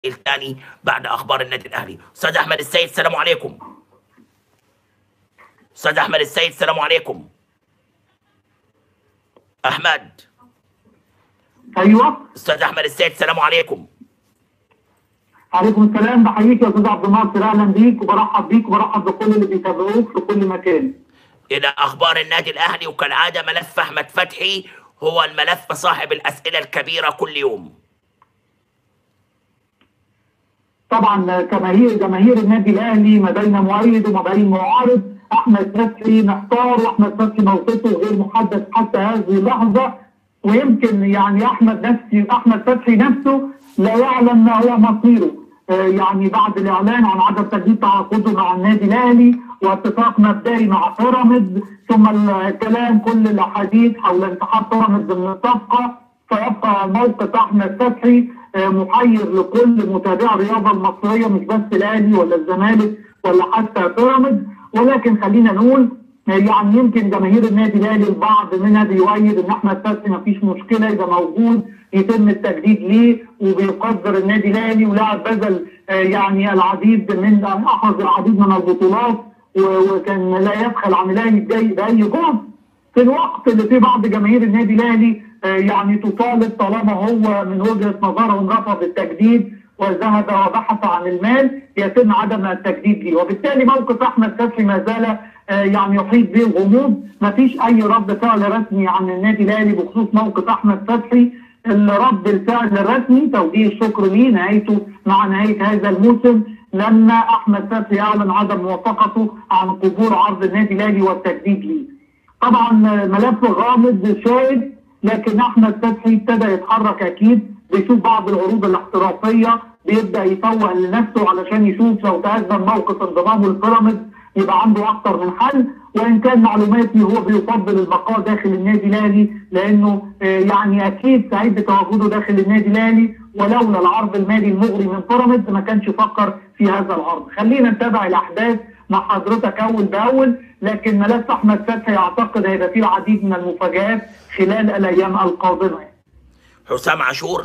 الثاني بعد اخبار النادي الاهلي استاذ احمد السيد السلام عليكم استاذ احمد السيد السلام عليكم احمد ايوه استاذ احمد السيد السلام عليكم عليكم السلام بحييك يا استاذ عبد الناصر اهلا بيك وبرحب بيك وبرحب بكل اللي بيتابعوك في كل مكان الى اخبار النادي الاهلي وكالعاده ملف احمد فتحي هو الملف صاحب الاسئله الكبيره كل يوم طبعا جماهير جماهير النادي الاهلي ما بين مؤيد وما بين معارض احمد فتحي محتار واحمد فتحي موقفه غير محدد حتى هذه اللحظه ويمكن يعني احمد نفسي احمد فتحي نفسه لا يعلم ما هو مصيره آه، يعني بعد الاعلان عن عدم تجديد تعاقده مع النادي الاهلي واتفاق مبدئي مع بيراميدز ثم الكلام كل الاحاديث حول انسحاب بيراميدز من الصفقه فيبقى موقف احمد فتحي آه، محير لكل متابع الرياضه المصريه مش بس الاهلي ولا الزمالك ولا حتى بيراميدز ولكن خلينا نقول آه، يعني يمكن جماهير النادي الاهلي البعض منها بيؤيد ان احمد فتحي ما فيش مشكله يبقى موجود يتم التجديد ليه وبيقدر النادي الاهلي ولاعب بذل آه، يعني العديد من احرز العديد من البطولات و- وكان لا يبخل عن الاهلي باي باي جهد في الوقت اللي فيه بعض جماهير النادي الاهلي آه، يعني تطالب طالما هو من وجهه نظرهم رفض التجديد وذهب وبحث عن المال يتم عدم التجديد ليه وبالتالي موقف احمد فتحي ما زال آه، يعني يحيط به الغموض ما فيش اي رد فعل رسمي عن النادي الاهلي بخصوص موقف احمد فتحي الرد الفعل الرسمي توجيه الشكر ليه نهايته مع نهايه هذا الموسم لما احمد فتحي اعلن عدم موافقته عن قبول عرض النادي الاهلي والتجديد ليه. طبعا ملف غامض شائد لكن احمد فتحي ابتدى يتحرك اكيد بيشوف بعض العروض الاحترافيه بيبدا يفوق لنفسه علشان يشوف لو تأذن موقف انضمامه لبيراميدز يبقى عنده اكتر من حل وان كان معلوماتي هو بيفضل البقاء داخل النادي الاهلي لانه آه، يعني اكيد سعيد بتواجده داخل النادي الاهلي ولولا العرض المالي المغري من بيراميدز ما كانش فكر في هذا العرض خلينا نتابع الاحداث مع حضرتك اول باول لكن ملف احمد فتحي اعتقد هيبقى فيه العديد من المفاجات خلال الايام القادمه حسام عاشور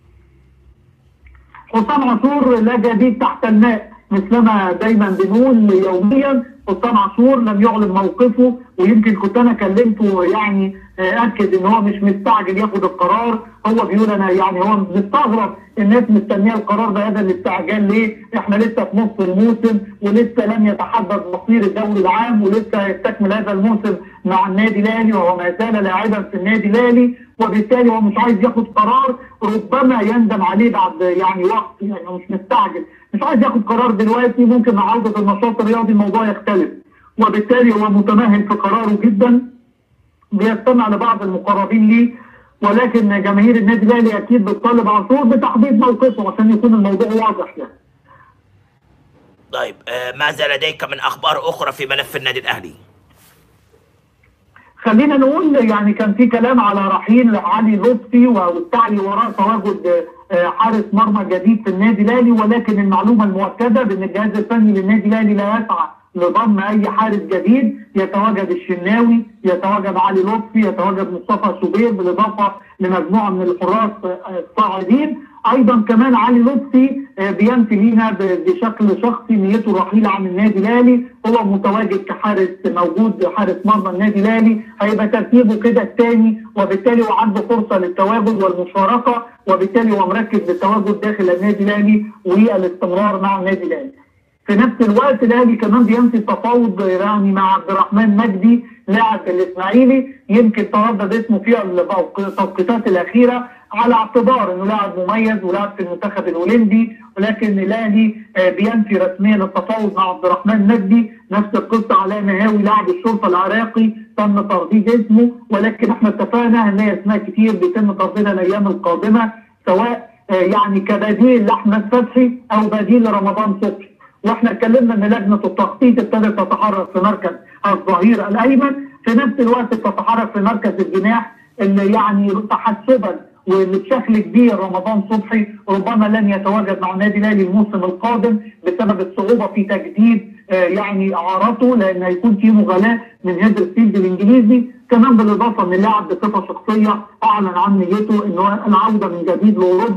حسام عاشور لا جديد تحت الماء مثلما دايما بنقول يوميا حسام عاشور لم يعلن موقفه ويمكن كنت انا كلمته يعني آه، اكد ان هو مش مستعجل ياخد القرار هو بيقول انا يعني هو مستغرب الناس مستنيه القرار بهذا الاستعجال ليه؟ احنا لسه في نص الموسم ولسه لم يتحدد مصير الدوري العام ولسه يستكمل هذا الموسم مع النادي الاهلي وهو ما زال لاعبا في النادي الاهلي وبالتالي هو مش عايز ياخد قرار ربما يندم عليه بعد يعني وقت يعني هو مش مستعجل مش عايز ياخد قرار دلوقتي ممكن مع عوده النشاط الرياضي الموضوع يختلف وبالتالي هو متمهل في قراره جدا بيستمع لبعض المقربين ليه ولكن جماهير النادي الاهلي اكيد بتطالب عاشور بتحديد موقفه عشان يكون الموضوع واضح يعني. طيب آه، ماذا لديك من اخبار اخرى في ملف النادي الاهلي خلينا نقول يعني كان في كلام على رحيل علي لطفي والسعي وراء تواجد آه، حارس مرمى جديد في النادي الاهلي ولكن المعلومه المؤكده بان الجهاز الفني للنادي الاهلي لا يسعى لضم اي حارس جديد يتواجد الشناوي يتواجد علي لطفي يتواجد مصطفى شوبير بالاضافه لمجموعه من الحراس آه، الصاعدين ايضا كمان علي لطفي آه، بينفي لينا ب- بشكل شخصي نيته الرحيل عن النادي الاهلي هو متواجد كحارس موجود حارس مرمى النادي الاهلي هيبقى ترتيبه كده الثاني وبالتالي هو عنده فرصه للتواجد والمشاركه وبالتالي هو مركز بالتواجد داخل النادي الاهلي والاستمرار مع النادي الاهلي. في نفس الوقت الاهلي كمان بينفي التفاوض يعني مع عبد الرحمن مجدي لاعب الاسماعيلي يمكن تردد اسمه في التوقيتات الاخيره على اعتبار انه لاعب مميز ولاعب في المنتخب الهولندي ولكن الاهلي آه، بينفي رسميا التفاوض مع عبد الرحمن مجدي نفس القصه علاء مهاوي لاعب الشرطه العراقي تم ترديد اسمه ولكن احنا اتفقنا ان هي اسماء كتير بيتم ترديدها الايام القادمه سواء آه، يعني كبديل لاحمد فتحي او بديل لرمضان صبحي واحنا اتكلمنا ان لجنه التخطيط ابتدت تتحرك في مركز الظهير الايمن في نفس الوقت بتتحرك في مركز الجناح اللي يعني تحسبا واللي بشكل كبير رمضان صبحي ربما لن يتواجد مع النادي الاهلي الموسم القادم بسبب الصعوبه في تجديد آه، يعني اعارته لان هيكون في مغالاه من هيدرسفيلد الانجليزي كمان بالاضافه ان اللاعب بصفه شخصيه اعلن عن نيته انه العوده من جديد لاوروبا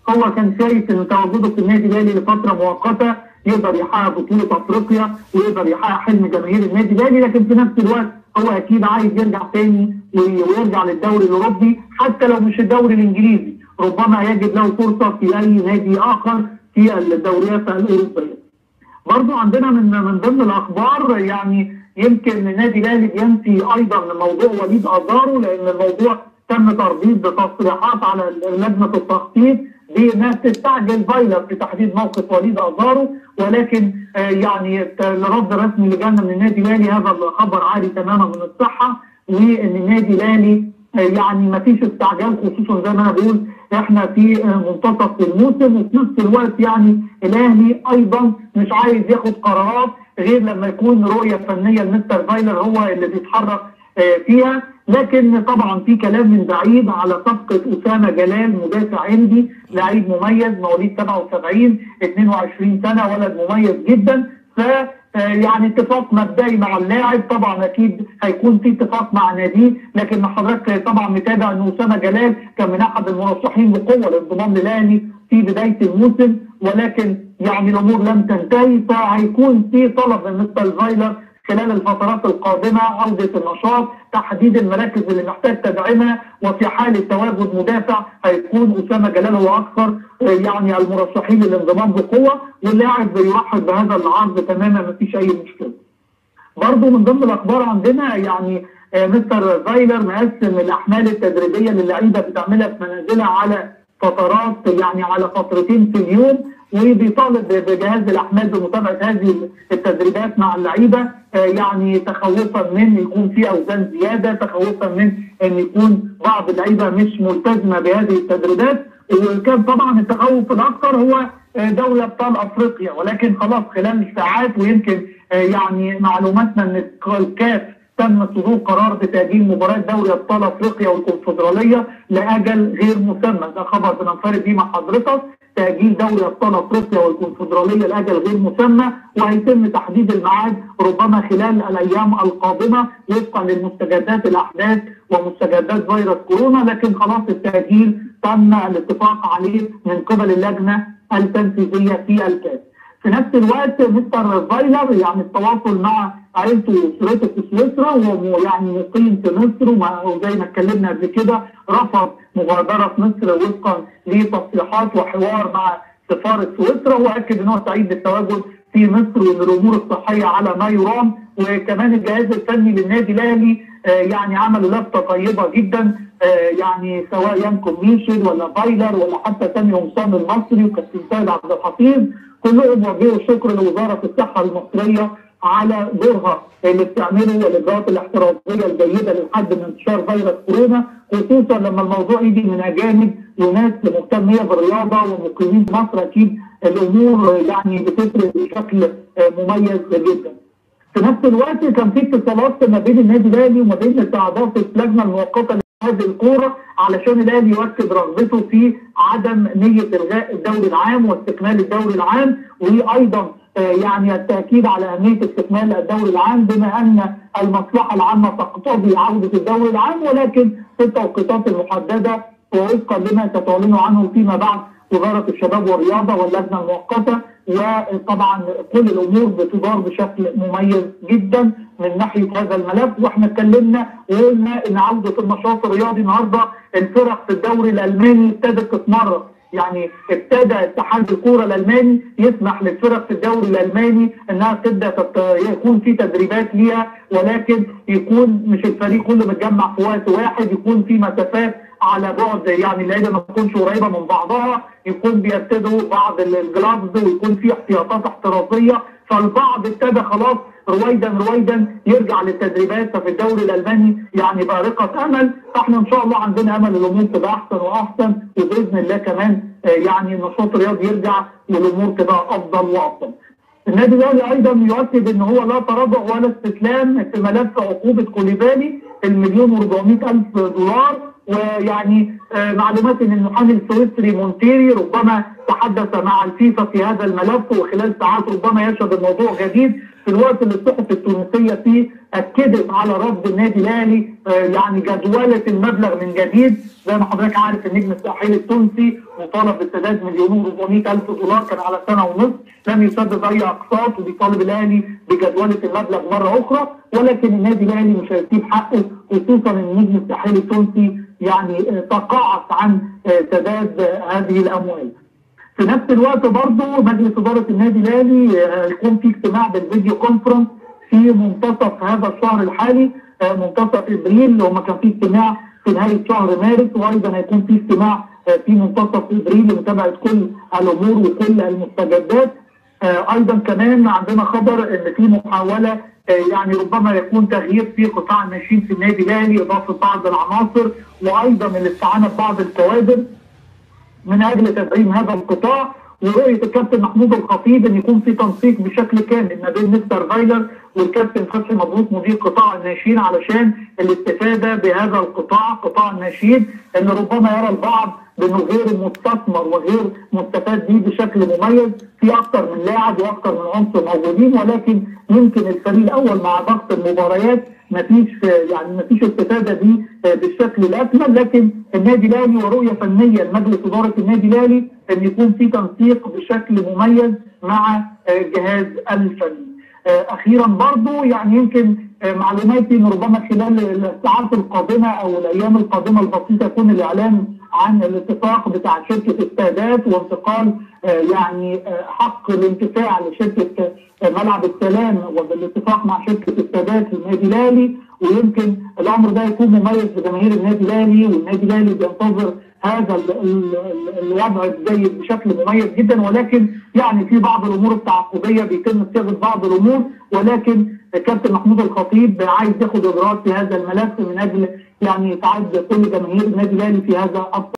هو كان شايف ان تواجده في النادي الاهلي لفتره مؤقته يقدر يحقق بطوله افريقيا ويقدر يحقق حلم جماهير النادي الاهلي لكن في نفس الوقت هو اكيد عايز يرجع تاني ويرجع للدوري الاوروبي حتى لو مش الدوري الانجليزي ربما يجد له فرصه في اي نادي اخر في الدوريات الاوروبيه. برضو عندنا من من ضمن الاخبار يعني يمكن النادي الاهلي بينفي ايضا موضوع وليد ازارو لان الموضوع تم ترديد بتصريحات على لجنه التخطيط بانها تستعجل فايلر في تحديد موقف وليد ازارو ولكن آه يعني الرد الرسمي اللي جانا من النادي الاهلي هذا الخبر عالي تماما من الصحه وان النادي الاهلي آه يعني ما فيش استعجال خصوصا زي ما انا بقول احنا في منتصف الموسم وفي نفس الوقت يعني الاهلي ايضا مش عايز ياخد قرارات غير لما يكون رؤيه فنيه لمستر فايلر هو اللي بيتحرك فيها لكن طبعا في كلام من بعيد على صفقه اسامه جلال مدافع عندي لعيب مميز مواليد 77 22 سنه ولد مميز جدا ف يعني اتفاق مبدئي مع اللاعب طبعا اكيد هيكون في اتفاق مع ناديه لكن حضرتك طبعا متابع ان اسامه جلال كان من احد المرشحين بقوه للانضمام للاهلي في بدايه الموسم ولكن يعني الامور لم تنتهي فهيكون في طلب من مستر فايلر خلال الفترات القادمه عوده النشاط تحديد المراكز اللي محتاج تدعيمها وفي حاله تواجد مدافع هيكون اسامه جلال هو اكثر يعني المرشحين للانضمام بقوه واللاعب بيرحب بهذا العرض تماما ما فيش اي مشكله. برضه من ضمن الاخبار عندنا يعني مستر فايلر مقسم الاحمال التدريبيه للعيبه بتعملها في منازلها على فترات يعني على فترتين في اليوم وبيطالب بجهاز الاحمال بمتابعه هذه التدريبات مع اللعيبه يعني تخوفا من يكون في اوزان زياده تخوفا من ان يكون بعض اللعيبه مش ملتزمه بهذه التدريبات وكان طبعا التخوف الاكثر هو دوري ابطال افريقيا ولكن خلاص خلال ساعات ويمكن يعني معلوماتنا ان الكاف تم صدور قرار بتأجيل مباراة دوري أبطال أفريقيا والكونفدرالية لأجل غير مسمى، ده خبر بننفرد بيه مع حضرتك، تأجيل دوري أبطال أفريقيا والكونفدرالية لأجل غير مسمى وهيتم تحديد الميعاد ربما خلال الأيام القادمة وفقا للمستجدات الأحداث ومستجدات فيروس كورونا، لكن خلاص التأجيل تم الاتفاق عليه من قبل اللجنة التنفيذية في الكاس. في نفس الوقت مستر فايلر يعني التواصل مع عائلته واسرته في سويسرا وهو يعني مقيم في مصر وزي ما اتكلمنا قبل كده رفض مغادره مصر وفقا لتصريحات وحوار مع سفاره سويسرا واكد ان هو سعيد بالتواجد في مصر وان الامور الصحيه على ما يرام وكمان الجهاز الفني للنادي الاهلي آه يعني عملوا لفته طيبه جدا آه يعني سواء يمكن ميشل ولا فايلر ولا حتى سامي قمصان المصري وكابتن سيد عبد الحفيظ كلهم وجهوا الشكر لوزاره الصحه المصريه على دورها اللي بتعمله والاجراءات الاحترازيه الجيده للحد من انتشار فيروس كورونا خصوصا لما الموضوع يجي من اجانب وناس مهتميه بالرياضه ومقيمين في مصر اكيد الامور يعني بتفرق بشكل مميز جدا. في نفس الوقت كان في اتصالات ما بين النادي الاهلي وما بين الاعضاء في اللجنه المؤقته هذه الكوره علشان الاهلي يؤكد رغبته في عدم نيه الغاء الدوري العام واستكمال الدوري العام وايضا يعني التاكيد على اهميه استكمال الدوري العام بما ان المصلحه العامه تقتضي عوده الدوري العام ولكن في التوقيتات المحدده ووفقا لما ستعلن عنه فيما بعد وزاره الشباب والرياضه واللجنه المؤقته وطبعا كل الامور بتدار بشكل مميز جدا من ناحيه هذا الملف واحنا اتكلمنا وقلنا ان عوده النشاط الرياضي النهارده الفرق في الدوري الالماني ابتدت تتمرن يعني ابتدى اتحاد الكوره الالماني يسمح للفرق في الدوري الالماني انها تبدا يكون في تدريبات ليها ولكن يكون مش الفريق كله متجمع في وقت واحد يكون في مسافات على بعد يعني اللعيبه ما تكونش قريبه من بعضها يكون بيرتدوا بعض الجلافز ويكون في احتياطات احترازيه فالبعض ابتدى خلاص رويدا رويدا يرجع للتدريبات ففي الدوري الالماني يعني بارقه امل فاحنا ان شاء الله عندنا امل الامور تبقى احسن واحسن وباذن الله كمان يعني النشاط الرياضي يرجع والامور تبقى افضل وافضل. النادي الاهلي ايضا يؤكد ان هو لا تراجع ولا استسلام في ملف عقوبه كوليبالي المليون و400 الف دولار ويعني آه معلومات ان المحامي السويسري مونتيري ربما تحدث مع الفيفا في هذا الملف وخلال ساعات ربما يشهد الموضوع جديد في الوقت اللي الصحف التونسيه فيه اكدت على رفض النادي الاهلي آه، يعني جدوله المبلغ من جديد زي ما حضرتك عارف النجم الساحلي التونسي مطالب بسداد مليون و400 الف دولار كان على سنه ونصف لم يسدد اي اقساط وبيطالب الاهلي بجدوله المبلغ مره اخرى ولكن النادي الاهلي مش هيسيب حقه خصوصا ان النجم الساحلي التونسي يعني آه، تقاعس عن آه، سداد آه، هذه الاموال. في نفس الوقت برضه مجلس اداره النادي الاهلي آه، هيكون في اجتماع بالفيديو كونفرنس في منتصف هذا الشهر الحالي آه، منتصف ابريل وما كان في اجتماع في نهايه شهر مارس وايضا هيكون في اجتماع آه، في منتصف ابريل لمتابعه كل الامور وكل المستجدات آه، ايضا كمان عندنا خبر ان في محاوله آه، يعني ربما يكون تغيير في قطاع الناشئين في النادي الاهلي اضافه بعض العناصر وايضا الاستعانه ببعض الكوادر من اجل تدعيم هذا القطاع ورؤيه الكابتن محمود الخطيب ان يكون في تنسيق بشكل كامل ما بين مستر فايلر والكابتن فتحي مبروك مدير قطاع الناشئين علشان الاستفاده بهذا القطاع قطاع الناشئين ان ربما يرى البعض بانه غير مستثمر وغير مستفاد به بشكل مميز في اكثر من لاعب واكثر من عنصر موجودين ولكن يمكن الفريق الاول مع ضغط المباريات ما فيش يعني ما فيش استفاده بيه بالشكل الاكمل لكن النادي الاهلي ورؤيه فنيه لمجلس اداره النادي الاهلي ان يكون في تنسيق بشكل مميز مع الجهاز الفني. اخيرا برضو يعني يمكن معلوماتي ان ربما خلال الساعات القادمه او الايام القادمه البسيطه يكون الاعلان عن الاتفاق بتاع شركه السادات وانتقال يعني حق الانتفاع لشركه ملعب السلام وبالاتفاق مع شركه السادات للنادي الاهلي ويمكن الامر ده يكون مميز لجماهير النادي الاهلي والنادي الاهلي بينتظر هذا ال ال الوضع الجيد بشكل مميز جدا ولكن يعني في بعض الامور التعاقديه بيتم صياغه بعض الامور ولكن الكابتن محمود الخطيب عايز ياخد اجراءات في هذا الملف من اجل يعني يساعد كل جماهير النادي الاهلي في هذا